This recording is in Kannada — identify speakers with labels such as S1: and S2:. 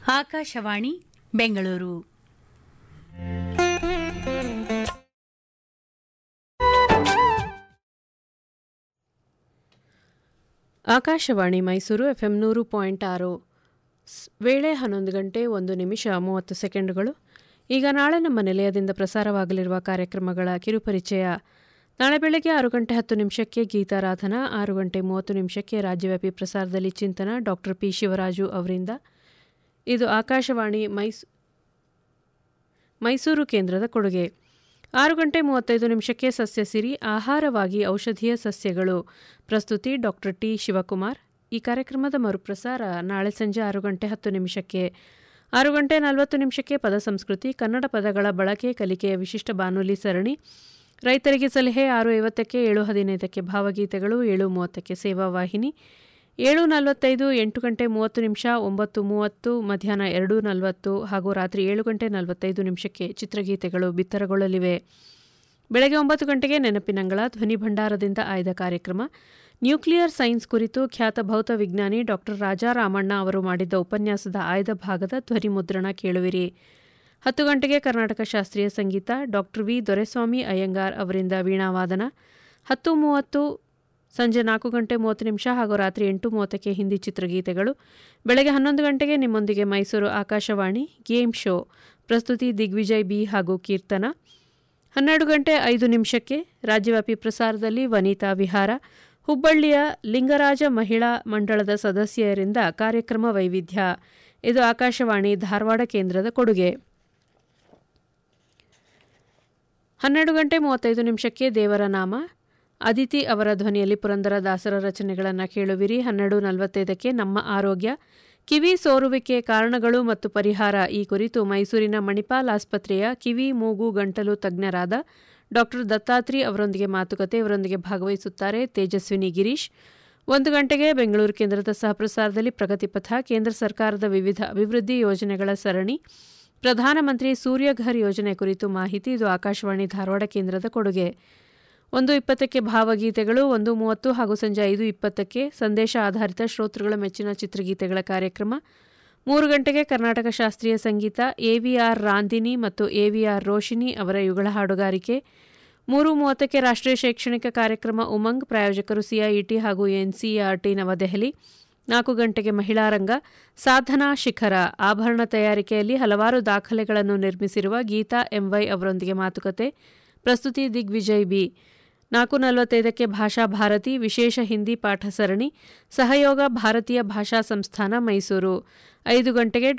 S1: ಆಕಾಶವಾಣಿ ಬೆಂಗಳೂರು
S2: ಆಕಾಶವಾಣಿ ಮೈಸೂರು ಎಫ್ಎಂ ನೂರು ಪಾಯಿಂಟ್ ಆರು ಸ್- ವೇಳೆ ಹನ್ನೊಂದು ಗಂಟೆ ಒಂದು ನಿಮಿಷ ಮೂವತ್ತು ಸೆಕೆಂಡುಗಳು ಈಗ ನಾಳೆ ನಮ್ಮ ನಿಲಯದಿಂದ ಪ್ರಸಾರವಾಗಲಿರುವ ಕಾರ್ಯಕ್ರಮಗಳ ಕಿರುಪರಿಚಯ ನಾಳೆ ಬೆಳಗ್ಗೆ ಆರು ಗಂಟೆ ಹತ್ತು ನಿಮಿಷಕ್ಕೆ ಗೀತಾರಾಧನಾ ಆರು ಗಂಟೆ ಮೂವತ್ತು ನಿಮಿಷಕ್ಕೆ ರಾಜ್ಯವ್ಯಾಪಿ ಪ್ರಸಾರದಲ್ಲಿ ಚಿಂತನ ಡಾಕ್ಟರ್ ಪಿ ಶಿವರಾಜು ಅವರಿಂದ ಇದು ಆಕಾಶವಾಣಿ ಮೈಸ್ ಮೈಸೂರು ಕೇಂದ್ರದ ಕೊಡುಗೆ ಆರು ಗಂಟೆ ಮೂವತ್ತೈದು ನಿಮಿಷಕ್ಕೆ ಸಸ್ಯ ಸಿರಿ ಆಹಾರವಾಗಿ ಔಷಧೀಯ ಸಸ್ಯಗಳು ಪ್ರಸ್ತುತಿ ಡಾಕ್ಟರ್ ಟಿ ಶಿವಕುಮಾರ್ ಈ ಕಾರ್ಯಕ್ರಮದ ಮರುಪ್ರಸಾರ ನಾಳೆ ಸಂಜೆ ಆರು ಗಂಟೆ ಹತ್ತು ನಿಮಿಷಕ್ಕೆ ಆರು ಗಂಟೆ ನಲವತ್ತು ನಿಮಿಷಕ್ಕೆ ಪದ ಸಂಸ್ಕೃತಿ ಕನ್ನಡ ಪದಗಳ ಬಳಕೆ ಕಲಿಕೆಯ ವಿಶಿಷ್ಟ ಬಾನುಲಿ ಸರಣಿ ರೈತರಿಗೆ ಸಲಹೆ ಆರು ಐವತ್ತಕ್ಕೆ ಏಳು ಹದಿನೈದಕ್ಕೆ ಭಾವಗೀತೆಗಳು ಏಳು ಮೂವತ್ತಕ್ಕೆ ಸೇವಾ ವಾಹಿನಿ ಏಳು ನಲವತ್ತೈದು ಎಂಟು ಗಂಟೆ ಮೂವತ್ತು ನಿಮಿಷ ಒಂಬತ್ತು ಮೂವತ್ತು ಮಧ್ಯಾಹ್ನ ಎರಡು ನಲವತ್ತು ಹಾಗೂ ರಾತ್ರಿ ಏಳು ಗಂಟೆ ನಲವತ್ತೈದು ನಿಮಿಷಕ್ಕೆ ಚಿತ್ರಗೀತೆಗಳು ಬಿತ್ತರಗೊಳ್ಳಲಿವೆ ಬೆಳಗ್ಗೆ ಒಂಬತ್ತು ಗಂಟೆಗೆ ನೆನಪಿನಂಗಳ ಧ್ವನಿ ಭಂಡಾರದಿಂದ ಆಯ್ದ ಕಾರ್ಯಕ್ರಮ ನ್ಯೂಕ್ಲಿಯರ್ ಸೈನ್ಸ್ ಕುರಿತು ಖ್ಯಾತ ಭೌತ ವಿಜ್ಞಾನಿ ಡಾಕ್ಟರ್ ರಾಜಾ ರಾಮಣ್ಣ ಅವರು ಮಾಡಿದ್ದ ಉಪನ್ಯಾಸದ ಆಯ್ದ ಭಾಗದ ಧ್ವನಿ ಮುದ್ರಣ ಕೇಳುವಿರಿ ಹತ್ತು ಗಂಟೆಗೆ ಕರ್ನಾಟಕ ಶಾಸ್ತ್ರೀಯ ಸಂಗೀತ ಡಾಕ್ಟರ್ ವಿ ದೊರೆಸ್ವಾಮಿ ಅಯ್ಯಂಗಾರ್ ಅವರಿಂದ ವೀಣಾವಾದನ ಹತ್ತು ಮೂವತ್ತು ಸಂಜೆ ನಾಲ್ಕು ಗಂಟೆ ಮೂವತ್ತು ನಿಮಿಷ ಹಾಗೂ ರಾತ್ರಿ ಎಂಟು ಮೂವತ್ತಕ್ಕೆ ಹಿಂದಿ ಚಿತ್ರಗೀತೆಗಳು ಬೆಳಗ್ಗೆ ಹನ್ನೊಂದು ಗಂಟೆಗೆ ನಿಮ್ಮೊಂದಿಗೆ ಮೈಸೂರು ಆಕಾಶವಾಣಿ ಗೇಮ್ ಶೋ ಪ್ರಸ್ತುತಿ ದಿಗ್ವಿಜಯ್ ಬಿ ಹಾಗೂ ಕೀರ್ತನ ಹನ್ನೆರಡು ಗಂಟೆ ಐದು ನಿಮಿಷಕ್ಕೆ ರಾಜ್ಯವ್ಯಾಪಿ ಪ್ರಸಾರದಲ್ಲಿ ವನಿತಾ ವಿಹಾರ ಹುಬ್ಬಳ್ಳಿಯ ಲಿಂಗರಾಜ ಮಹಿಳಾ ಮಂಡಳದ ಸದಸ್ಯರಿಂದ ಕಾರ್ಯಕ್ರಮ ವೈವಿಧ್ಯ ಇದು ಆಕಾಶವಾಣಿ ಧಾರವಾಡ ಕೇಂದ್ರದ ಕೊಡುಗೆ ಹನ್ನೆರಡು ಗಂಟೆ ಮೂವತ್ತೈದು ನಿಮಿಷಕ್ಕೆ ದೇವರ ನಾಮ ಅದಿತಿ ಅವರ ಧ್ವನಿಯಲ್ಲಿ ಪುರಂದರ ದಾಸರ ರಚನೆಗಳನ್ನು ಕೇಳುವಿರಿ ಹನ್ನೆರಡು ನಲವತ್ತೈದಕ್ಕೆ ನಮ್ಮ ಆರೋಗ್ಯ ಕಿವಿ ಸೋರುವಿಕೆ ಕಾರಣಗಳು ಮತ್ತು ಪರಿಹಾರ ಈ ಕುರಿತು ಮೈಸೂರಿನ ಮಣಿಪಾಲ್ ಆಸ್ಪತ್ರೆಯ ಕಿವಿ ಮೂಗು ಗಂಟಲು ತಜ್ಞರಾದ ಡಾಕ್ಟರ್ ದತ್ತಾತ್ರಿ ಅವರೊಂದಿಗೆ ಮಾತುಕತೆ ಇವರೊಂದಿಗೆ ಭಾಗವಹಿಸುತ್ತಾರೆ ತೇಜಸ್ವಿನಿ ಗಿರೀಶ್ ಒಂದು ಗಂಟೆಗೆ ಬೆಂಗಳೂರು ಕೇಂದ್ರದ ಸಹಪ್ರಸಾರದಲ್ಲಿ ಪ್ರಗತಿಪಥ ಕೇಂದ್ರ ಸರ್ಕಾರದ ವಿವಿಧ ಅಭಿವೃದ್ಧಿ ಯೋಜನೆಗಳ ಸರಣಿ ಪ್ರಧಾನಮಂತ್ರಿ ಸೂರ್ಯಘರ್ ಯೋಜನೆ ಕುರಿತು ಮಾಹಿತಿ ಇದು ಆಕಾಶವಾಣಿ ಧಾರವಾಡ ಕೇಂದ್ರದ ಕೊಡುಗೆ ಒಂದು ಇಪ್ಪತ್ತಕ್ಕೆ ಭಾವಗೀತೆಗಳು ಒಂದು ಮೂವತ್ತು ಹಾಗೂ ಸಂಜೆ ಐದು ಇಪ್ಪತ್ತಕ್ಕೆ ಸಂದೇಶ ಆಧಾರಿತ ಶ್ರೋತೃಗಳ ಮೆಚ್ಚಿನ ಚಿತ್ರಗೀತೆಗಳ ಕಾರ್ಯಕ್ರಮ ಮೂರು ಗಂಟೆಗೆ ಕರ್ನಾಟಕ ಶಾಸ್ತ್ರೀಯ ಸಂಗೀತ ಎವಿಆರ್ ರಾಂದಿನಿ ಮತ್ತು ಎವಿಆರ್ ರೋಶಿನಿ ಅವರ ಯುಗಳ ಹಾಡುಗಾರಿಕೆ ಮೂರು ಮೂವತ್ತಕ್ಕೆ ರಾಷ್ಟ್ರೀಯ ಶೈಕ್ಷಣಿಕ ಕಾರ್ಯಕ್ರಮ ಉಮಂಗ್ ಪ್ರಾಯೋಜಕರು ಸಿಐಇಟಿ ಹಾಗೂ ಎನ್ಸಿಇಆರ್ಟಿ ನವದೆಹಲಿ ನಾಲ್ಕು ಗಂಟೆಗೆ ಮಹಿಳಾ ರಂಗ ಸಾಧನಾ ಶಿಖರ ಆಭರಣ ತಯಾರಿಕೆಯಲ್ಲಿ ಹಲವಾರು ದಾಖಲೆಗಳನ್ನು ನಿರ್ಮಿಸಿರುವ ಗೀತಾ ಎಂವೈ ಅವರೊಂದಿಗೆ ಮಾತುಕತೆ ಪ್ರಸ್ತುತಿ ದಿಗ್ವಿಜಯ್ ಬಿ ನಾಲ್ಕು ನಲವತ್ತೈದಕ್ಕೆ ಭಾಷಾ ಭಾರತಿ ವಿಶೇಷ ಹಿಂದಿ ಪಾಠ ಸರಣಿ ಸಹಯೋಗ ಭಾರತೀಯ ಭಾಷಾ ಸಂಸ್ಥಾನ ಮೈಸೂರು ಐದು ಗಂಟೆಗೆ